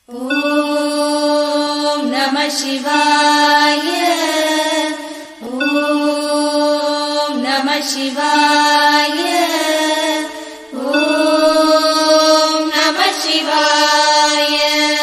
ॐ नमः शिवाय ॐ नमः शिवाय ॐ नमः शिवाय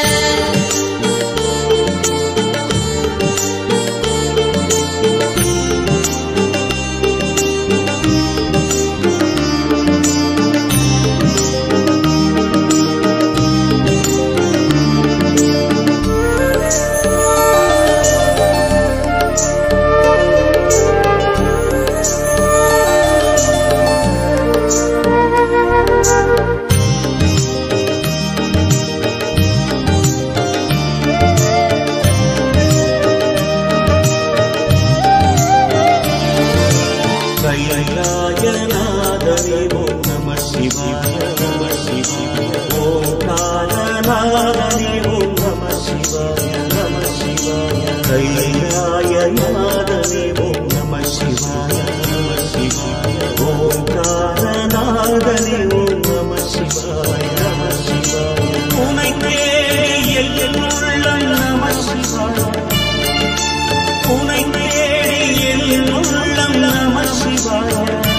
கைலாயநாதனே ஓம் நம சிவாய நம சிவாய ஓங்காரநாதனே ஓம் நம சிவாய நம சிவாய கைலாயநாதனே ஓம் நம சிவாய நம சிவாய ஓங்காரநாதனே ஓம் நம சிவாய நம சிவாய உனை தேடி என் உள்ளம் நம சிவாய உனை தேடி என் உள்ளம் நம சிவாய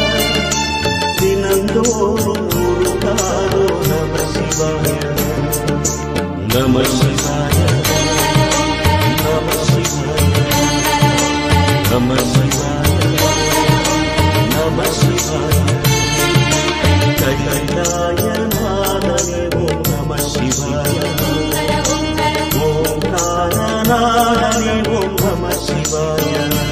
தினந்தோறும் உருகாதோ நம சிவாய நம சிவாய நம சிவாய நம சிவாய நம சிவாய கைலாய நாதனே ஓம் நம சிவாய ஓம் காரணானே ஓம் நம சிவாய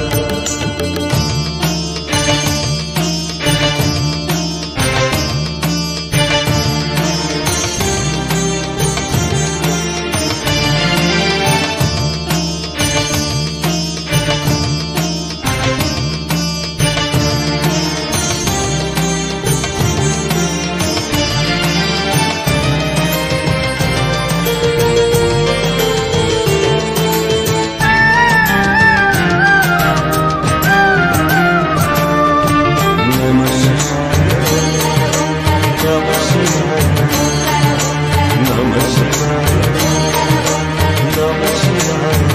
நம சிவாய நம சிவாய நம சிவாய நம சிவாய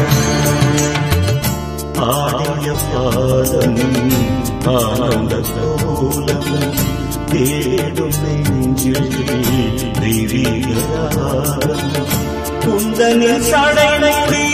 ஆடிய பாதம் ஆனந்த கோலம் தேடும் நெஞ்சில் தெய்வீகராகம் குந்தனில் சடைமுடி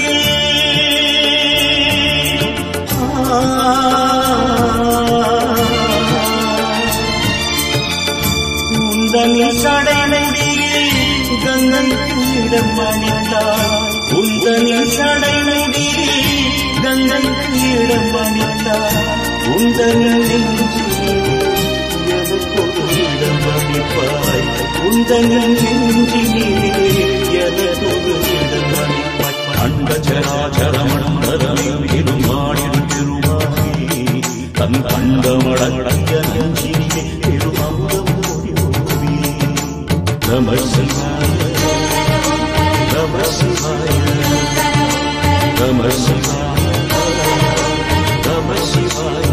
உந்தனில் சடைமுடியில் கங்கன் மணித்தார் உந்தனில் சடைமுடியில் கங்கன் இடமணித்தார் உந்தனில் நெஞ்சில் எனக்கொரு இடமணிப்பாய் உந்தனில் நெஞ்சிலே எனக்கொரு இடமணிப்பாய் அண்ட சராச்சரமண்டலம் இருமாடிடும் திருமாகி தன் கண்டமடங்கிய நெஞ்சிலே திருமமுதம் ஓடி ஓடி நம சிவாய நம சிவாய நம சிவாய நம சிவாய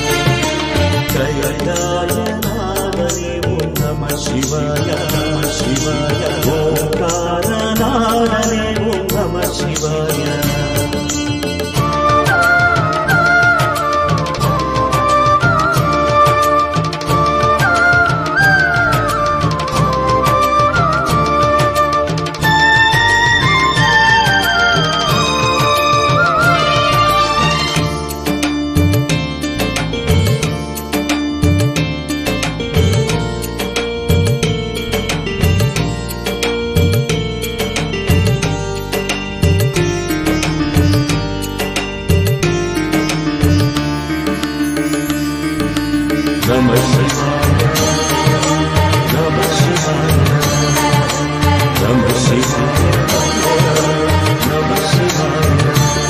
கைலாய நாதனே ஓம் நம சிவாய நம சிவாய ஓங்காரநாதனே ஓம் நம சிவாய நம சிவாய நம சிவாய நம சிவாய நம சிவாய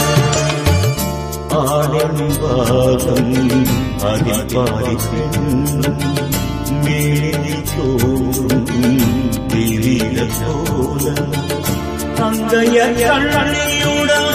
ஆடம்பாகம் அதிபாரி மேலி தோறும் தெரியல போல அங்கைய கண்ணியுடன்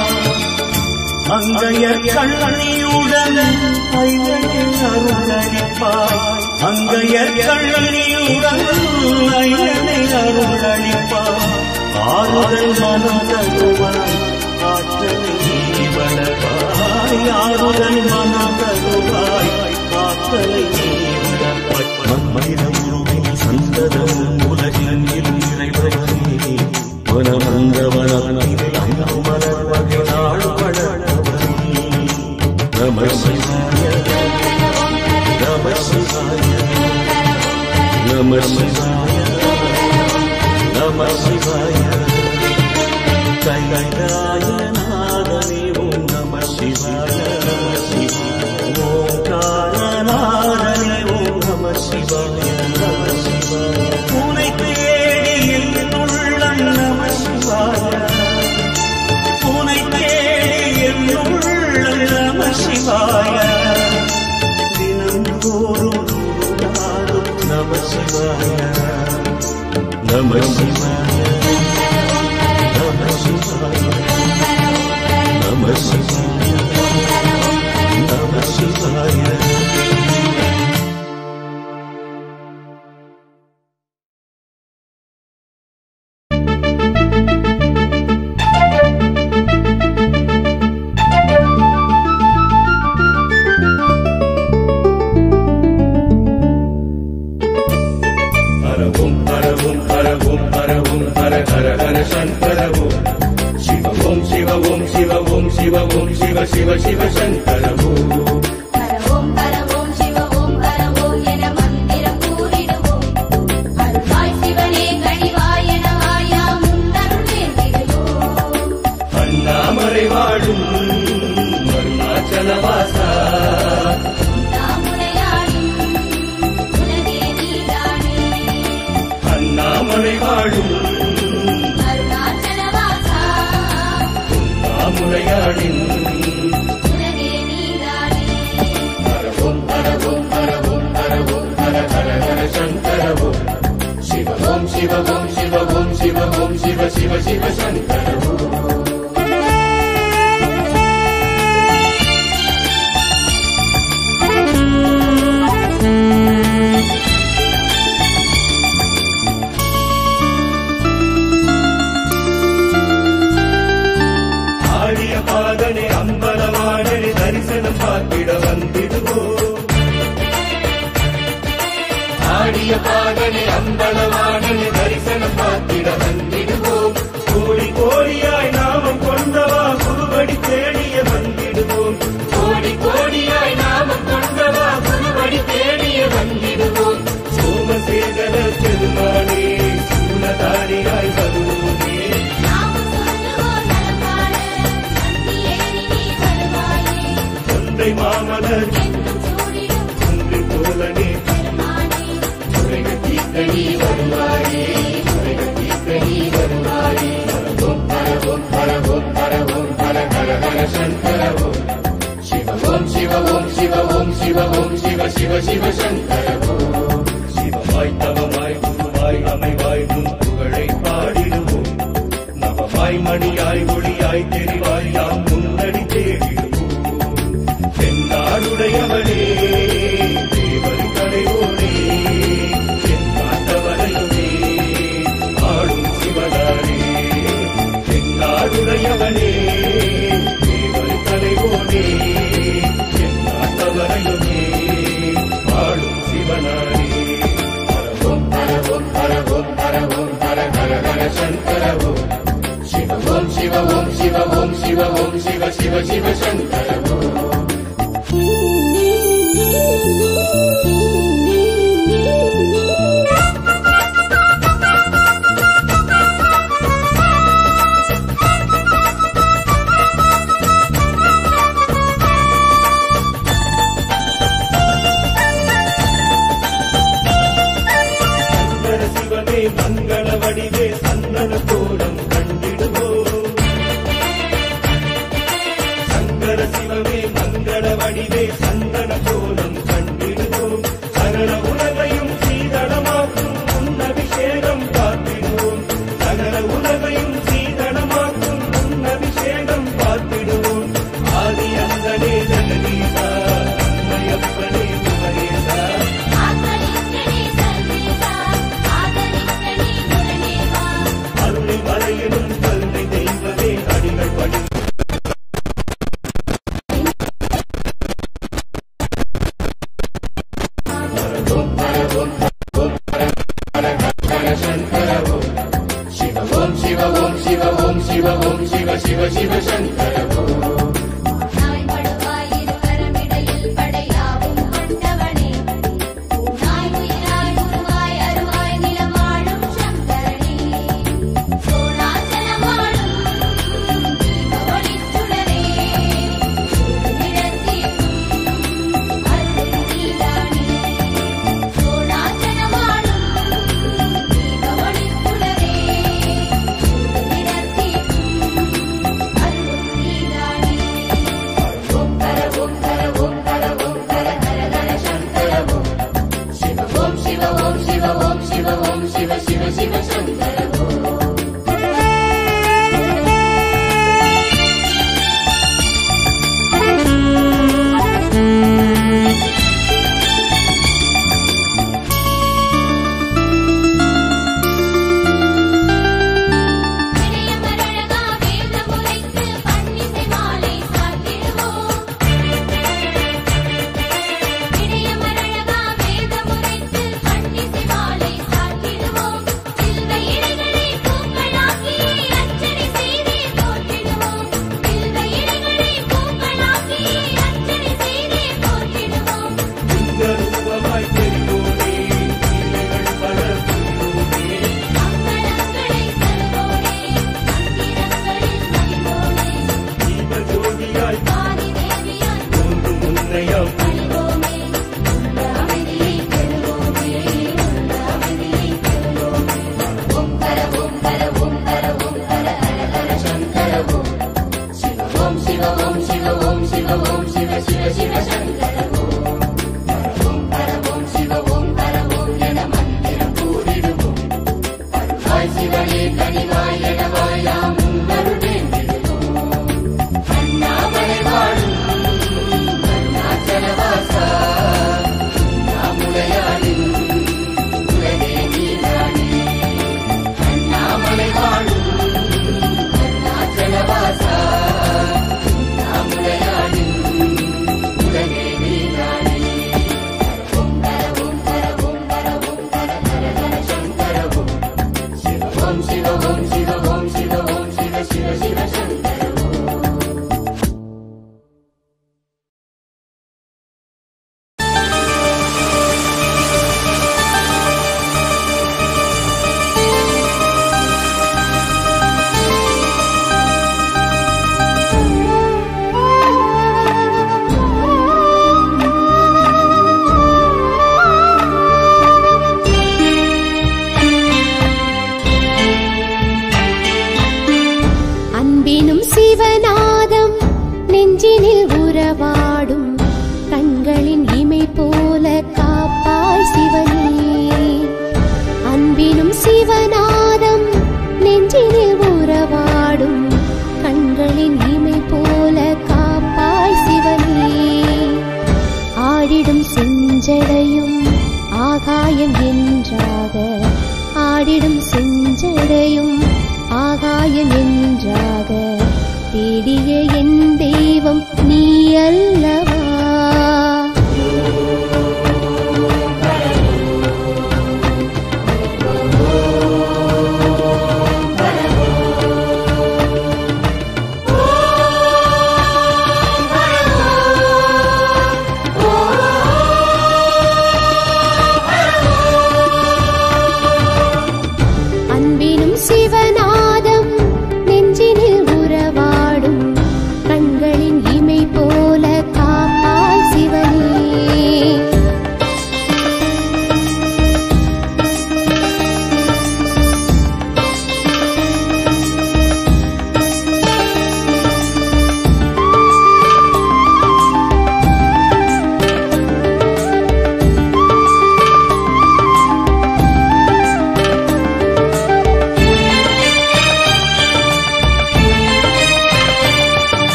அங்கைய கண்ணியுடன் ஐயனே அருளடி அளிப்பாய் அங்கையர் கண்ணியுடன் ஐயனை அருள் அளிப்பாய் ஆறுதல் மனம் தருவாய் ஆற்றலை நீ வளர்ப்பாய் ஆறுதல் மனம் தருவாய் ஆற்றலை நீ வளர்ப்பாய் மந்திர உருவில் சந்ததம் உலகில் இறைவனே மனமந்தவனில் அங்கம் மலர்வகை நாள் வளர்ந்தவனே நம சிவாய நம சிவாய நம சிவாய நம சிவாய கைலாய நாதனே ஓம் நம சிவாய நம சிவாய ஓங்காரநாதனே ஓம் நம சிவாய நம சிவாய உனை தேடி என் உள்ளம் நம சிவாய உனை தேடி என் உள்ளம் நம சிவாய தினந்தோறும் நாடும் நம சிவாய நம சிவாய நம சிவாய நம சிவாய நம சிவாய ஹரவும் ஹரவும் ஹரவும் ஹரவும் ஹர ஹர ஹர சங்கரவும் சிவவும் சிவவும் சிவவும் சிவவும் சிவ சிவ சிவ சங்கரவும் ஹரவோம் ஹரவோம் சிவவோம் ஹரவோம் என மந்திரம் கூறிடுவோம் அருள்வாய் சிவனே கனிவாய் என வாயா முன்னருள் வேண்டிடுவோம் அண்ணாமலை வாழும் அருணாச்சலவாசா நாமுடையாடும் உலகே நீதானே அண்ணாமலை வாழும் அருணாச்சலவாசா நாமுலையாடின் உலகே நீதானே ஹரவும் ஹரவும் ஹரவும் ஹரவும் ஹர ஹர ஹர சங்கரவும் சிவவும் சிவவும் சிவவும் சிவவும் சிவ சிவ சிவ சங்கரவும் ஆடிய பாதனை அம்பலவாடனை தரிசனம் பார்த்திட வந்திடுவோம் ஆடிய பாதனை அம்பலவாடனை தரிசனம் பார்த்திட வந்திடுவோம் கோடி கோடியாய் நாமம் கொண்டவா குருவடி தேடிய வந்திடுவோம் கோடி கோடியாய் நாமம் கொண்டவா குருவடி தேடிய வந்திடுவோம் சோமசேகர பெருமானே சூலதாரியாய் வருவோமே நாமும் சொல்லுவோம் நலம்பாட நந்தியே நீ வருவாயே தொண்டை மாமலர் என்றும் சூடிடும் ஒன்று போலனே பெருமானே குறைகள் தீர்க்கணி வருவாயே குறைகள் தீர்க்கணி வருவாயே ஹரவும் ஹரவும் ஹரவும் ஹரவும் ஹர ஹர ஹர சங்கரவும் சிவவும் சிவவும் சிவவும் சிவவும் சிவ சிவ சிவ சங்கரவும் சிவமாய் தவமாய் குருவாய் அமைவாய் உன் புகழை பாடிடுவோம் நவமாய் மணியாய் ஒளியாய் தெரிவாய் யாம் முன்னடி தேடிடுவோம் தென்னாடுடையவனே தேவர் கலைவோனே என் காத்தவரையுமே ஆளும் சிவனாரே தென்னாடுடையவனே தேவர் கலைவோனே என் காத்தவரையுமே ஆளும் சிவனாரே ஹரவும் ஹரவும் ஹரவும் ஹரவும் ஹர ஹர ஹர சங்கரவும் சிவவும் சிவவும் சிவவும் சிவவும் சிவ சிவ சிவ சங்கரவும் சங்கர சிவமே மங்கள வடிவே சந்தன கோலம் கண்டிடுவோம் சங்கர சிவமே மங்கள ஓம் ஹர ஓம் ஓம் ஹர ஹர ஹர சங்கர ஓம் சிவ ஓம் சிவ ஓம் சிவ ஓம் சிவ ஓம் சிவ சிவ சிவ சங்கர ஓம் நாய் படுவாய் இருவரமிடையில் படையாவும் கொண்டவனே நாய் உயிராய் உருவாய் அருவாய் நிலமாடும் சங்கரனே சோழாச்சலமாடும் தீபவழிச் சுடரே நிறத்தீர்க்கும் அருள் நீதானே சோழாச்சலமாடும் தீபவழிச் சுடரே நிறத்தீர்க்கும் அருள் நீதானே ஓம் ஹர ஓம் ஹர ஓம் ஹர ஓம் ஹர ஹர ஹர சங்கர ஓம் சிவ ஓம் சிவ ஓம் சிவ ஓம் சிவ ஓம் சிவ சிவ சிவ சங்கர ஓம் இடையமரழகா வேதமுரைத்து பன்னிசை மாலை சாத்திடுவோம் இடையமரழகா வேதமுரைத்து பன்னிசை மாலை சாத்திடுவோம் சில்வை இலைகளை பூக்களாக்கி அர்ச்சனை செய்தே போற்றிடுவோம் சில்வை இலைகளை பூக்களாக்கி அர்ச்சனை செய்தே போற்றிடுவோம் லிங்கரூபமாய் தெரிவோனே லீலைகள் பல புரிவோனே மங்களங்களை தருவோனே மந்திரங்களில் மகிழ்வோனே தீபஜோதியாய் ஆதி தேவியாய் தோன்றும் உன்னையாம் பணிவோமே உள்ள அமைதியை பெறுவோமே உள்ள அமைதியை பெறுவோமே ஓம் ஹர ஓம் ஹர ஓம் ஹர ஓம் ஹர ஹர ஹர சங்கர ஓம் சிவ ஓம் சிவ ஓம் சிவ ஓம் சிவ ஓம் சிவ சிவ சிவ சங்கர ஓம் ஓம் ஹர ஓம் சிவ ஓம் ஹர ஓம் என மந்திரம் கூறிடுவோம் அருளாய் சிவனே கனிவாய் எனவாய் யாம் உன்னருள் வேண்டிடுவோம் அண்ணாமலை வாழும் அருணாச்சல வாசா அண்ணாமுலையாளின் உலகே நீதானே அண்ணாமலை வாழும் அருணாச்சல வாசா அண்ணாமுலையாளின் உலகே நீதானே ஓம் ஹர ஓம் ஹர ஓம் ஹர ஓம் ஹர ஹர ஹர சங்கர ஓம் சிவ ஓம் சிவ ஓம் சிவ ஓம் சிவ ஓம் சிவ சிவ சிவ சங்கர ஓம் அன்பினும் சிவநாதம் நெஞ்சினில் உறவாடும் கண்களின் இமை போல காப்பாய் சிவனே அன்பினும் சிவநாதம் நெஞ்சினில் உறவாடும் கண்களின் இமை போல காப்பாய் சிவனே ஆடிடும் செஞ்சடையும் ஆகாயம் என்றாக ஆடிடும் செஞ்சடையும் ஆகாயம் என்றாக தேடிய என் தெய்வம் நீ அல்லவா அன்பினும் சிவநாதம் நெஞ்சினில் உறவாடும் கண்களின் இமை போல காப்பாய்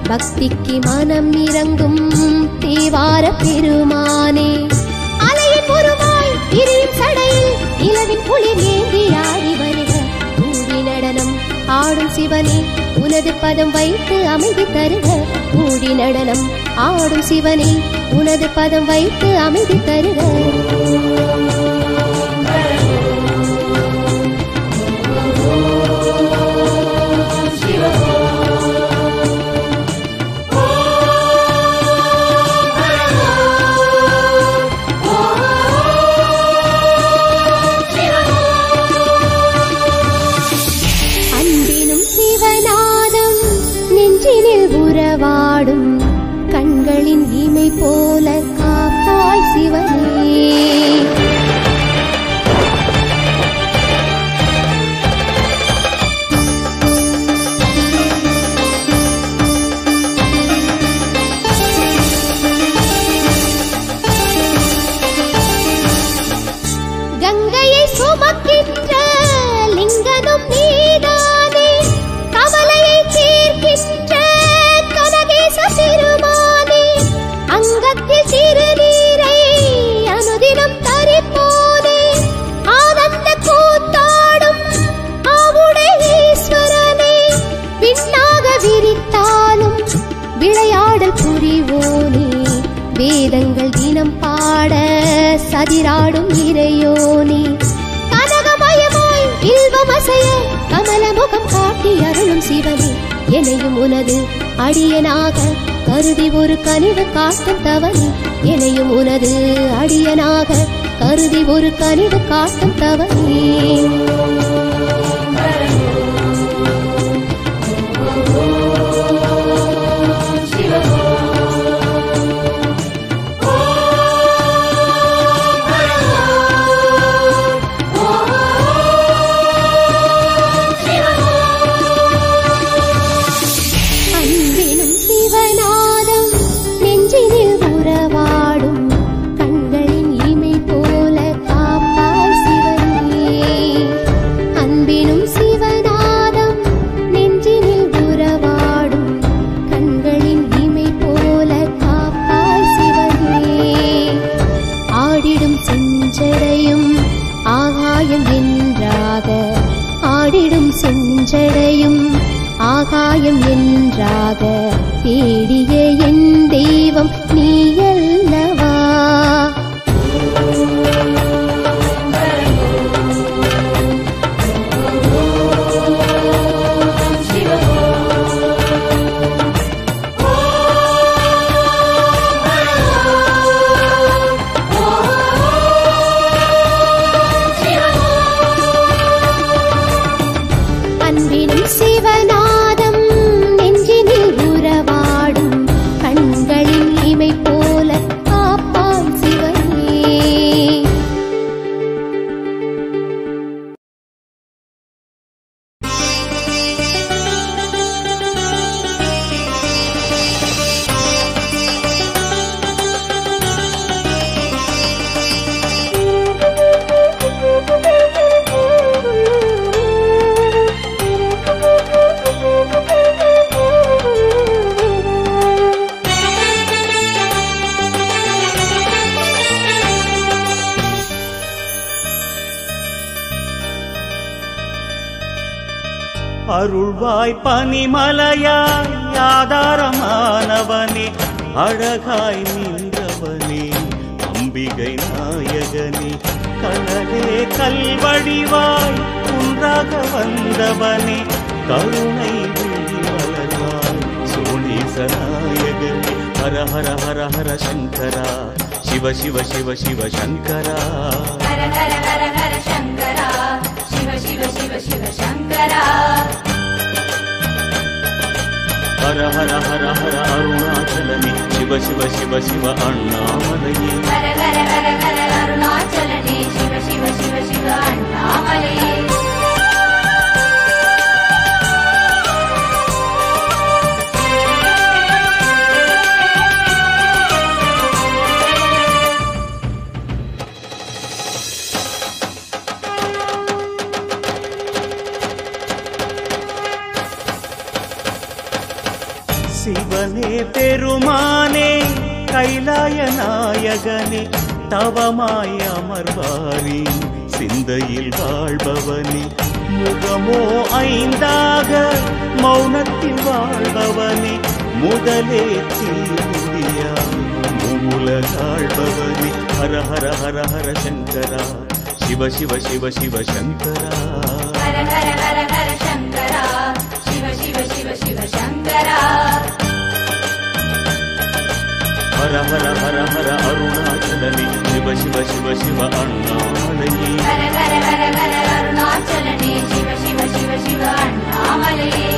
பக்திக்கு மனம் இறங்கும் தேவார பெருமானே அலையின் உருவாய் இரியும் சடையில் இளவின் குளிர் ஏந்தி ஆடி வருக கூடி நடனம் ஆடும் சிவனே உனது பதம் வைத்து அமைதி தருக கூடி நடனம் ஆடும் சிவனே உனது பதம் வைத்து அமைதி தருக அன்பினும் சிவநாதம் நெஞ்சினில் உறவாடும் கண்களின் இமை போல காப்பாய் சிவனே கங்கையை சுமக்கின்ற லிங்கனும் நீதானே கவலையை தீர்க்கின்ற கனகேச பெருமானே அங்கத்தில் திருநீரை அனுதினம் தரிப்போனே ஆனந்த கூத்தாடும் ஆவுடை ஈஸ்வரனே விண்ணாக விரித்தாலும் விளையாடல் புரிவோனே வேதங்கள் தினம் பாட சதிராடும் இறையோனே கனகமயமாய் இல்வமசைய கமலமுகம் காட்டி அருளும் சிவனே எனையும் உனது அடியனாக கருதி ஒரு கனிவு காட்டும் தவனே எனையும் உனது அடியனாக கருதி ஒரு கனிவு காட்டும் தவனே அன்பினும் சிவநாதம் நெஞ்சினில் உறவாடும் கண்களின் இமை போல காப்பாய் சிவனே அன்பினும் சிவநாதம் நெஞ்சினில் உறவாடும் கண்களின் இமை போல காப்பாய் சிவனே ஆடிடும் செஞ்சடையும் ஆகாயம் என்றாக ஆடிடும் செஞ்சடையும் ஆகாயம் என்றாக தேடிய என் தெய்வம் நீயல்லவா அன்பினும் சிவநாதம் நெஞ்சினில் உறவாடும் கண்களின் இமை போல காப்பான் சிவனே அருள்வாய் பனிமலையாய் ஆதாரமானவனே அழகாய் நின்றவனே அம்பிகை நாயகனே கடலே கல்வடிவாய் குன்றாக வந்தவனே கருணை விழி வளர்வாய் சோழீச நாயகனே ஹர ஹர ஹர ஹர சங்கரா சிவ சிவ சிவ சிவ சங்கரா ஹர ஹர ஹர ஹர சங்கரா சிவ சிவ சிவ சிவ சங்கரா ஹர ஹர ஹர ஹர அருணாச்சலனே சிவ சிவ சிவ சிவ அண்ணாமலையே ஹர ஹர ஹர ஹர அருணாச்சலனே சிவ சிவ சிவ சிவ அண்ணாமலே பெருமானே கைலாய நாயகனே தவமாய் அமர்வாரி சிந்தையில் வாழ்பவனே முகமோ ஐந்தாக மௌனத்தில் வாழ்பவனே முதலே தீமுடியா மூலகாழ்பவனே ஹர ஹர ஹர ஹர சங்கரா சிவ சிவ சிவ சிவ சங்கரா ஹர ஹர ஹர ஹர சங்கரா சிவ சிவ சிவ சிவ சங்கரா ஹர ஹர ஹர ஹர அருணாச்சலனே சிவ சிவ சிவ சிவ அண்ணாமலையே ஹர ஹர ஹர ஹர அருணாச்சலனே சிவ சிவ சிவ சிவ அண்ணாமலையே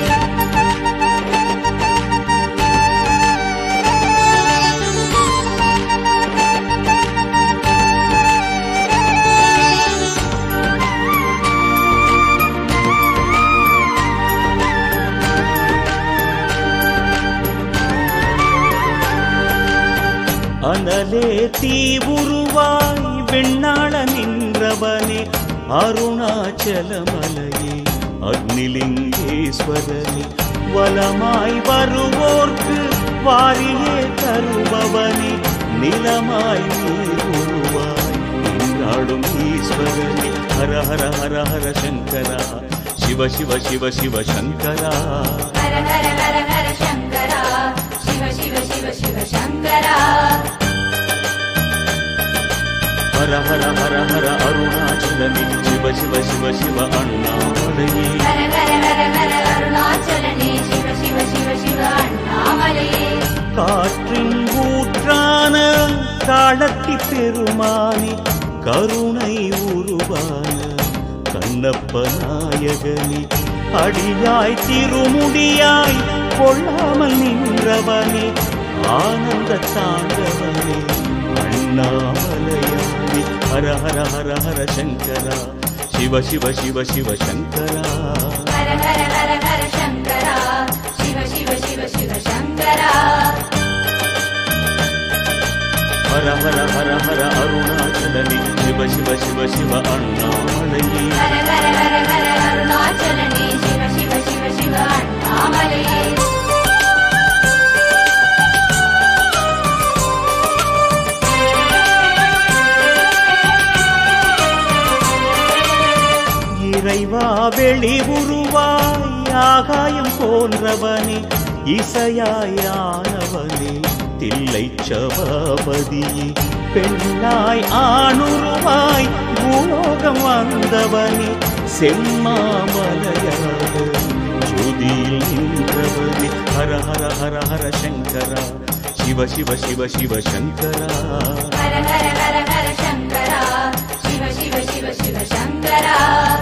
அனலே தீவுருவாய் வெண்ணாள நின்றவனே அருணாச்சலமலையே அக்னிலிங்கேஸ்வரனே வலமாய் வருவோர்க்கு வாரியே தருபவனே நிலமாய் நீர் உருவாய் நின்றாடும் ஈஸ்வரனே ஹர ஹர ஹர ஹர சங்கரா சிவ சிவ சிவ சிவ சங்கரா ஹர ஹர ஹர ஹர சங்கரா சிவ சிவ சிவ சிவ சங்கரா ஹர ஹர ஹர ஹர அருணாச்சலனே சிவ சிவ சிவ சிவ அண்ணாமலையே ஹர ஹர ஹர ஹர அருணாச்சலனே சிவ சிவ சிவ சிவ அண்ணாமலையே காற்றின் ஊற்றான காலத்தி பெருமானி கருணை உருவான கண்ணப்ப நாயகனி அடியாய் திருமுடியாய் கொள்ளாமல் நின்றவனே ஆனந்த தாண்டவனே அண்ணாமலையானி ஹர ஹர ஹர ஹர சங்கரா சிவ சிவ சிவ சிவ சங்கரா ஹர ஹர ஹர ஹர சங்கரா சிவ சிவ சிவ சிவ சங்கரா ஹர ஹர ஹர ஹர அருணாச்சலனி சிவ சிவ சிவ சிவ அண்ணாமலையே ஹர ஹர ஹர ஹர அருணாச்சலனே சிவ சிவ சிவ சிவ அண்ணாமலையே இறைவா வெளி உருவாய் ஆகாயம் போன்றவனே இசையாயானவனே தில்லை சபாபதியே பெண்ணாய் ஆணுருவாய் பூலோகம் வந்தவனே செம்மாமலையாக ஜோதியில் நின்றவனே ஹர ஹர ஹர ஹர சங்கரா சிவ சிவ சிவ சிவ சங்கரா ஹர ஹர ஹர ஹர சங்கரா சிவ சிவ சிவ சிவ சங்கரா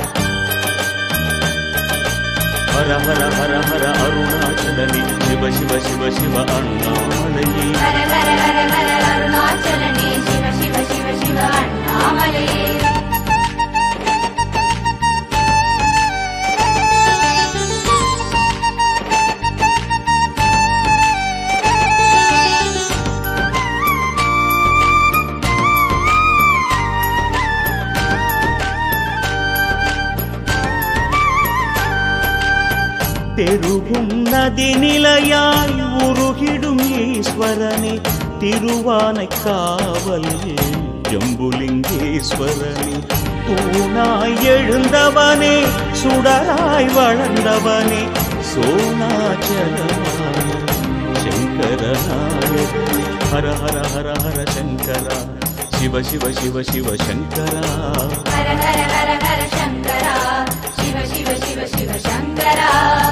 ஹர ஹர ஹர ஹர அருணாச்சலனி சிவ சிவ சிவ சிவ அண்ணாமலையே ஹர ஹர ஹர ஹர அருணாச்சலனே சிவ சிவ சிவ சிவ அண்ணாமலையே பெருகும் நதி நிலையாய் உருகிடும் ஈஸ்வரனே திருவானை காவல் ஜம்புலிங்கேஸ்வரனே தூணாய் எழுந்தவனே சுடராய் வளர்ந்தவனே சோனாச்சலமான சங்கரநாயகனே ஹர ஹர ஹர ஹர சங்கரா சிவ சிவ சிவ சிவ சங்கரா ஹர ஹர ஹர ஹர சங்கரா சிவ சிவ சிவ சிவ சங்கரா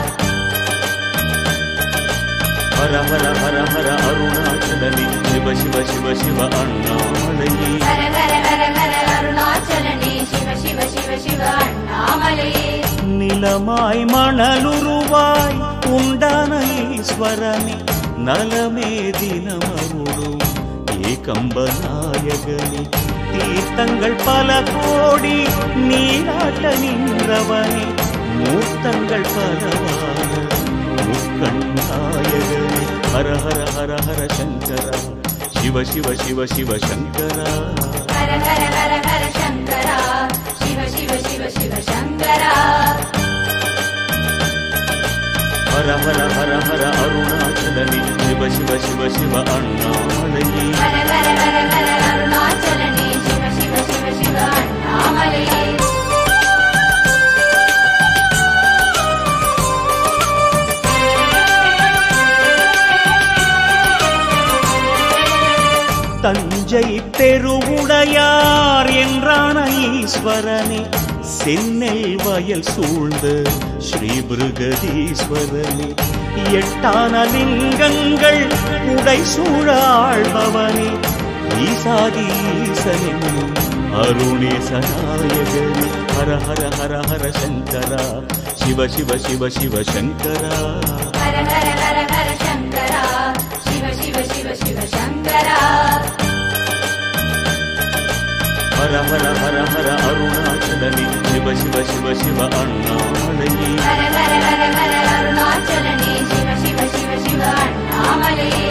ஹர ஹர ஹர ஹர அருணாச்சலனி சிவ சிவ சிவ சிவ அண்ணாமலையே ஹர ஹர ஹர ஹர அருணாச்சலனே சிவ சிவ சிவ சிவ அண்ணாமலையே நிலமாய் மணலுருவாய் உண்டான ஈஸ்வரனே நலமே தினமருளும் ஏகம்ப நாயகனே தீர்த்தங்கள் பல கோடி நீராட்ட நின்றவனே மூர்த்தங்கள் பலவான முக்கண் நாயகனே ஹர ஹர ஹர ஹர சங்கரா சிவ சிவ சிவ சிவ சங்கரா ஹர ஹர ஹர ஹர சங்கரா சிவ சிவ சிவ சிவ சங்கரா ஹர ஹர ஹர ஹர அருணாச்சலனே சிவ சிவ சிவ சிவ அண்ணாமலையே ஹர ஹர ஹர ஹர அருணாச்சலனே சிவ சிவ சிவ சிவ அண்ணாமலையே தஞ்சை பெருவுடையார் என்றான ஈஸ்வரனே சென்னல் வயல் சூழ்ந்த ஸ்ரீபிருகதீஸ்வரனே எட்டான லிங்கங்கள் உடை சூழாழ்பவனே ஈசாதி ஈசனென்னும் அருணேசநாயகனே ஹர ஹர ஹர ஹர சங்கரா சிவ சிவ சிவ சிவ சங்கரா ஹர ஹர ஹர ஹர சங்கரா சிவ சிவ சிவ சிவ சங்கரா ஹர ஹர ஹர ஹர அருணாச்சலனே சிவ சிவ சிவ சிவ அண்ணாமலையே ஹர ஹர ஹர ஹர அருணாச்சலனே சிவ சிவ சிவ சிவ அண்ணாமலையே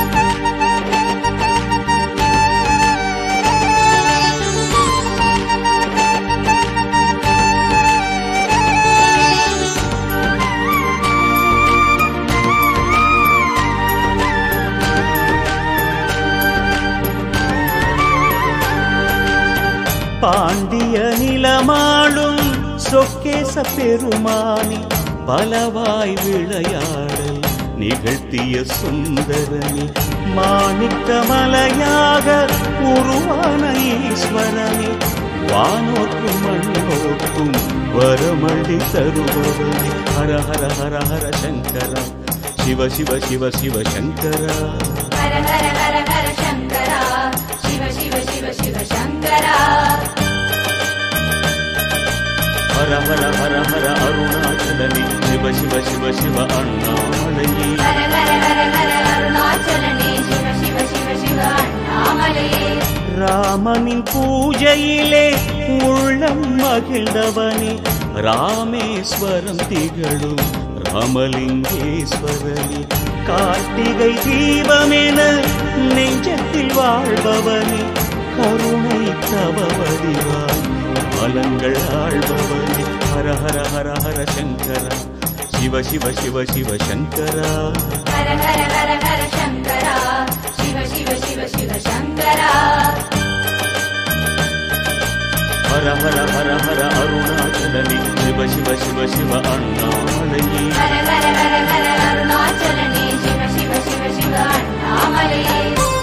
பாண்டிய நிலமாளும் சொக்கேச பெருமானி பலவாய் விளையாடல் நிகழ்த்திய சுந்தரனி மாணிக்க மலையாக உருவான ஈஸ்வரனே வானோர்க்கும் மண்ணோர்க்கும் வரமள்ளி தருபவனே ஹர ஹர ஹர ஹர சங்கரா சிவ சிவ சிவ சிவ சங்கரா ஹர ஹர ஹர ஹர சங்கரா சிவ சிவ சிவ சிவ சங்கரா ஹர ஹர ஹர ஹர அருணாச்சலனே சிவ சிவ சிவ சிவ அண்ணாமலையே ஹர ஹர ஹர ஹர அருணாச்சலனே சிவ சிவ சிவ சிவ அண்ணாமலையே ராமனின் பூஜையிலே உள்ளம் மகிழ்ந்தவனே ராமேஸ்வரம் திகழும் ராமலிங்கேஸ்வரனே கார்த்திகை தீபமென நெஞ்சத்தில் வாழ்பவனே கருணை தவவடிவாய் மலங்கள் ஆழ்பவனே ஹர ஹர ஹர ஹர சங்கரா சிவ சிவ சிவ சிவ சங்கரா ஹர ஹர ஹர ஹர சங்கரா சிவ சிவ சிவ சிவ சங்கரா ஹர ஹர ஹர ஹர அருணாச்சலனே சிவ சிவ சிவ சிவ அண்ணாமலையே ஹர ஹர ஹர ஹர அருணாச்சலனே சிவ சிவ சிவ சிவ அண்ணாமலையே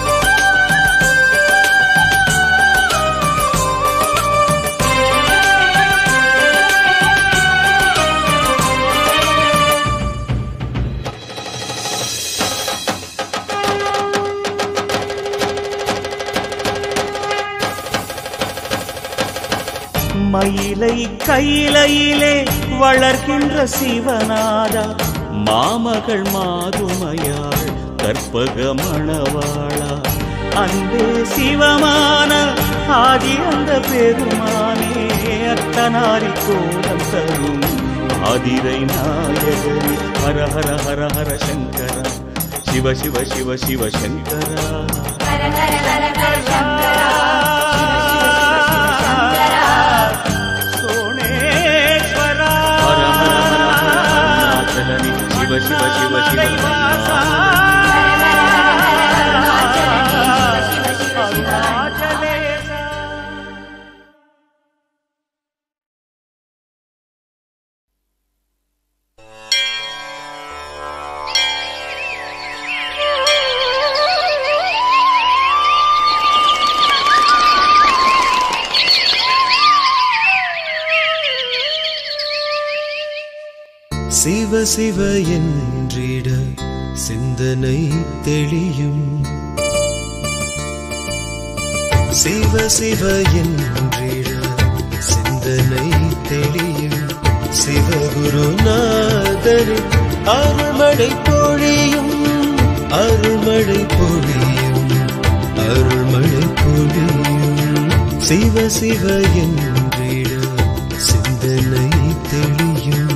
மயிலை கையிலையிலே வளர்கின்ற சிவநாதா மாமகள் மாதுமையாள் கற்பக மணவாளா அன்பே சிவமான ஆதி அந்த பெருமானே அத்தனாரி கோலம் தரும் ஆதிரை நாயகனே ஹர ஹர ஹர ஹர சங்கரா சிவ சிவ சிவ சிவ சங்கரா ஹர ஹர ஹர ஹர சங்கரா சிவ சிவ சிவ சிவ சங்கரா சோணேஸ்வரா ஹர ஹர ஹர ஹர அருணாச்சலனே சிவ சிவ சிவ சிவ ஹர ஹர ஹர ஹர அருணாச்சலனே சிவ சிவ சிவ சிவ அருணாச்சலேசா சிவ சிவ என்றிட சிந்தனை தெளியும் சிவ சிவ என்றிட சிந்தனை தெளியும் சிவகுருநாதர் அருள்மழை பொழியும் அருள்மழை பொழியும் அருள்மழை பொழியும் சிவ சிவ என்றிட சிந்தனை தெளியும்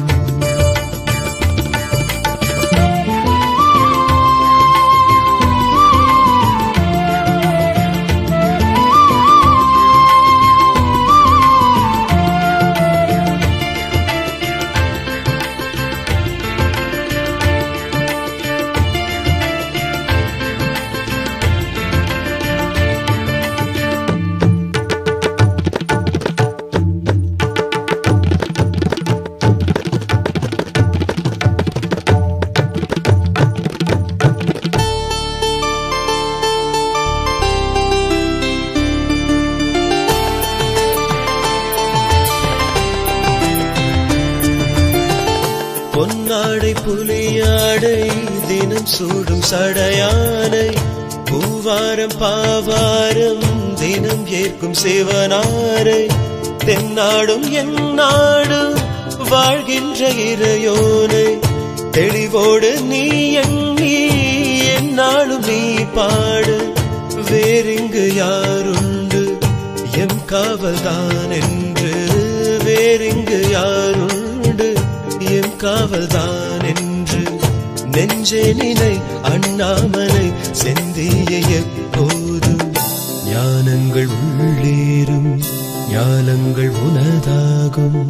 பொன்னாடை புலியாடை தினம் சூடும் சடையானை பூவாரம் பாவாரம் தினம் ஏற்கும் சிவனாரை தென்னாடும் என் நாடும் வாழ்கின்ற இறையோனை தெளிவோடு நீ எண்ணி என்னாலும் நீ பாடு வேறிங்கு யாருண்டு எம் காவல்தான் என்று வேறிங்கு யாருண்டு எம் காவல்தான் என்று நெஞ்சே நினை அண்ணாமலை செந்திய எப்போதும் ஞானங்கள் உள்ளேறும் ஞானங்கள் உனதாகும்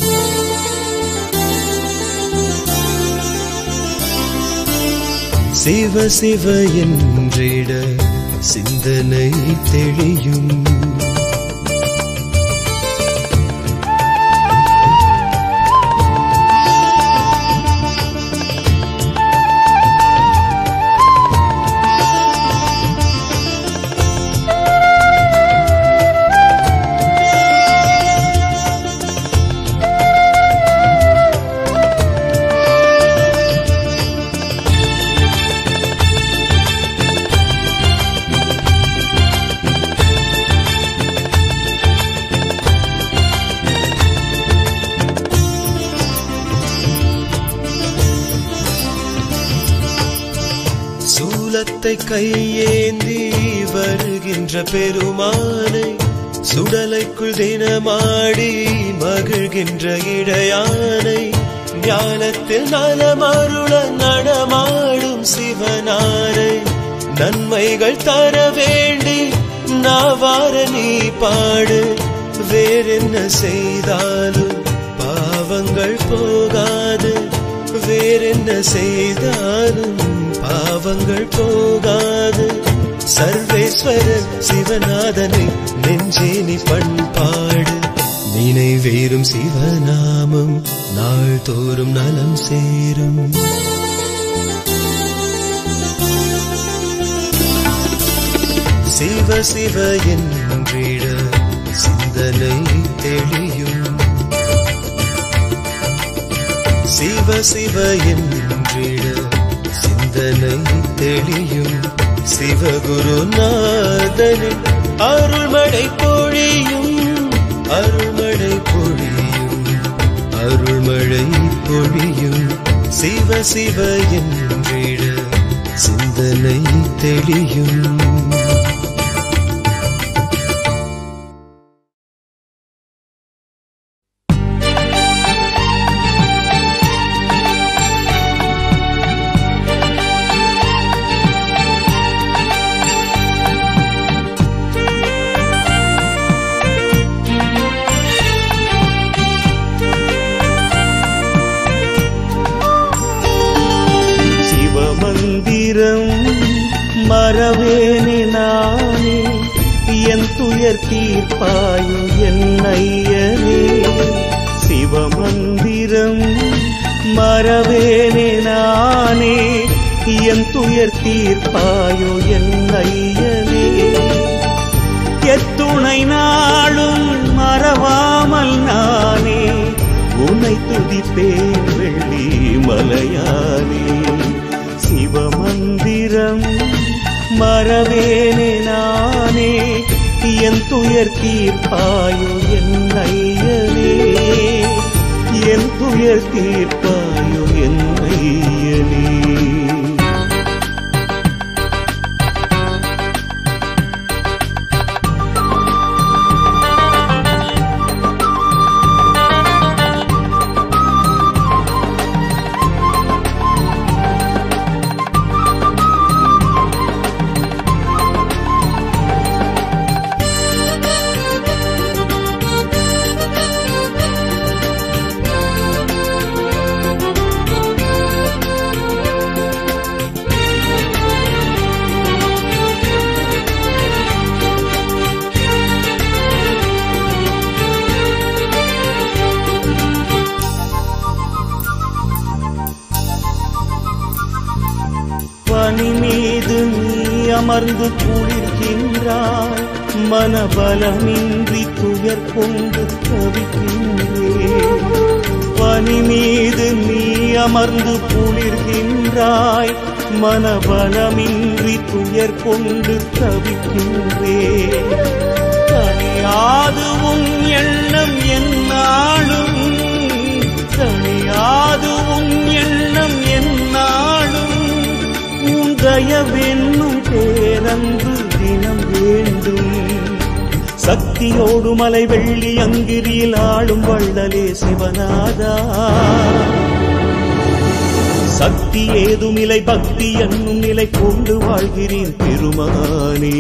சிவ சிவ என்றிட சிந்தனை தெளியும் சூலத்தை கையேந்தி வருகின்ற பெருமானை சுடலைக்குள் தினமாடி மகிழ்கின்ற இடையானை ஞானத்தில் நலமருள நடமாடும் சிவனாரை நன்மைகள் தர வேண்டி நாவார நீ பாடு வேறென்ன செய்தாலும் பாவங்கள் போகாது வேறென்ன செய்தாலும் பாவங்கள் போகாது சர்வேஸ்வரன் சிவநாதனை நெஞ்சே நீ பண்பாடு நினைவேறும் சிவநாமம் நாள்தோறும் நலம் சேரும் சிவ சிவ என்றிட சிந்தனை தெளியும் சிவ சிவ என்றிட சிந்தனை தெளியும் சிவகுருநாதனின் அருள்மழை பொழியும் அருள்மழை பொழியும் அருள்மழை பொழியும் சிவ சிவ என்றிட சிந்தனை தெளியும் சிவமந்திரம் மறவேனே நானே என் துயர் தீர்ப்பாயும் என் ஐயனே சிவமந்திரம் மறவேனே நானே என் துயர் தீர்ப்பாயோ என் ஐயனே எத்துணை நாளும் மறவாமல் நானே உன்னை துதிப்பேன் வெள்ளி மலையானே சிவமந்திரம் மறவேனே நானே என் துயர் தீர்ப்பாயோ என் ஐயனே என் துயர் தீர்ப்பாயோ என் ஐயனே பனி மீது நீ அமர்ந்து குளிர்கின்றாய் மனபலமின்றி துயர் கொண்டு தவிக்கின்றேன் பனி மீது நீ அமர்ந்து குளிர்கின்றாய் மனபலமின்றி துயர் கொண்டு தவிக்கின்றேன் தனியாது உன் எண்ணம் என்னாலும் தனியாது உன் எண்ணம் என்னாலும் உன் தயவென்னும் பேரன்பு தினம் வேண்டும் சக்தியோடு மலை வெள்ளி அங்கிரியில் ஆளும் வள்ளலே சிவநாதா சக்தி ஏதுமில்லை பக்தி என்னும் நிலை கொண்டு வாழ்கிறேன் பெருமானே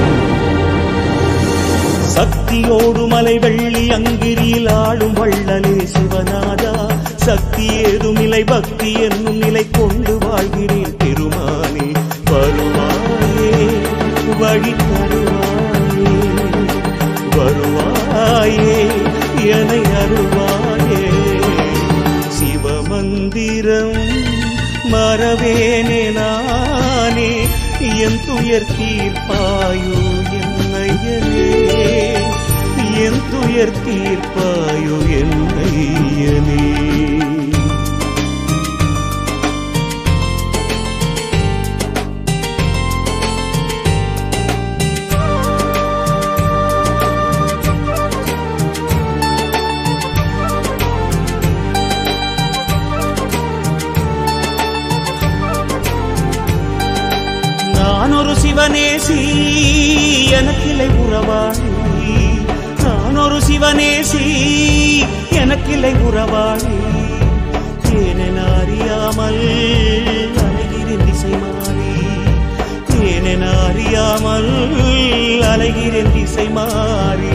சக்தியோடு மலை வெள்ளி அங்கிரியில் ஆளும் வள்ளலே சிவநாதா சக்தி ஏதுமில்லை பக்தி என்னும் நிலை கொண்டு வாழ்கிறேன் பெருமானே வருவாயே வழி தருவாயே வருவாயே என்னை அருவாயே சிவமந்திரம் மறவேனே நானே என் துயர் தீர்ப்பாயோ என்னையனே என் துயர் தீர்ப்பாயோ என்னையனே நான் ஒரு சிவனேசி எனக்கில்லை உறவாளி நான் ஒரு சிவனேசி எனக்கில்லை உறவாளி ஏனென அறியாமல் அலைகிறேன் திசை மாறி ஏனென அறியாமல் அலைகிறேன் திசை மாறி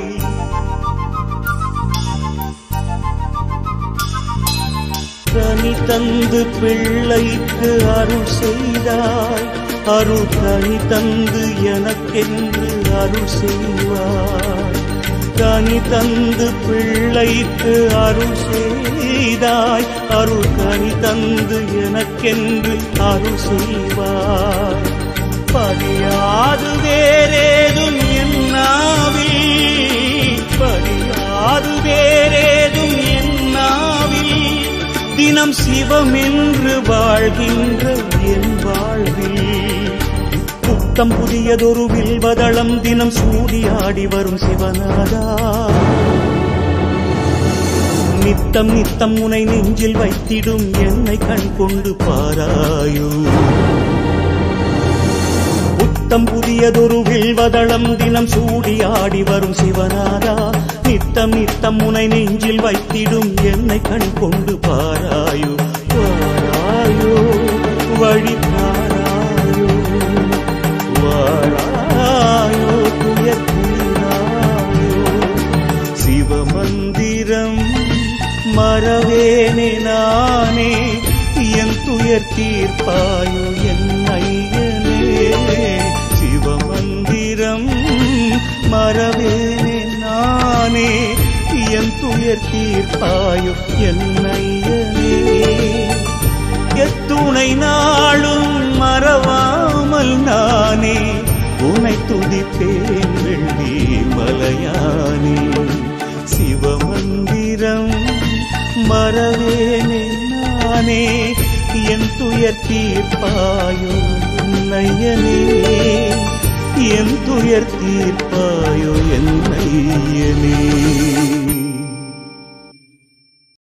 கனி தந்து பிள்ளைக்கு அருள் செய்தாய் அருள் கனி தந்து எனக்கென்று அருள் செய்வாய் கனி தந்து பிள்ளைக்கு அருள் செய்தாய் அருள் கனி தந்து எனக்கென்று அருள் செய்வாய் படியாது வேறேதும் என்னாவில் படியாது வேறேதும் என்னாவில் தினம் சிவமென்று வாழ்கின்ற என் வாழ்வில் புத்தம் புதியதொரு வில்வதளம் தினம் சூடியாடி வரும் சிவநாதா நித்தம் நித்தம் உனை நெஞ்சில் வைத்திடும் என்னை கண் கொண்டு பாராயோ புத்தம் புதியதொரு வில்வதளம் தினம் சூடியாடி வரும் சிவநாதா நித்தம் நித்தம் உனை நெஞ்சில் வைத்திடும் என்னை கண் கொண்டு பாராயோ வாராயோ வழி பாராயோ வாராயோ துயர் தீராயோ சிவமந்திரம் மறவேனே நானே என் துயர் தீர்ப்பாயோ என் ஐயனே சிவமந்திரம் மறவேனே நானே என் துயர் தீர்ப்பாயோ என் ஐயனே எத்துணை நாளும் மறவாமல் நானே உனை துதிப்பேன் வெள்ளி மலையானே சிவமந்திரம் மறவேனே நானே என் துயர் தீர்ப்பாயோ நையனே என் துயர் தீர்ப்பாயோ என் நையனே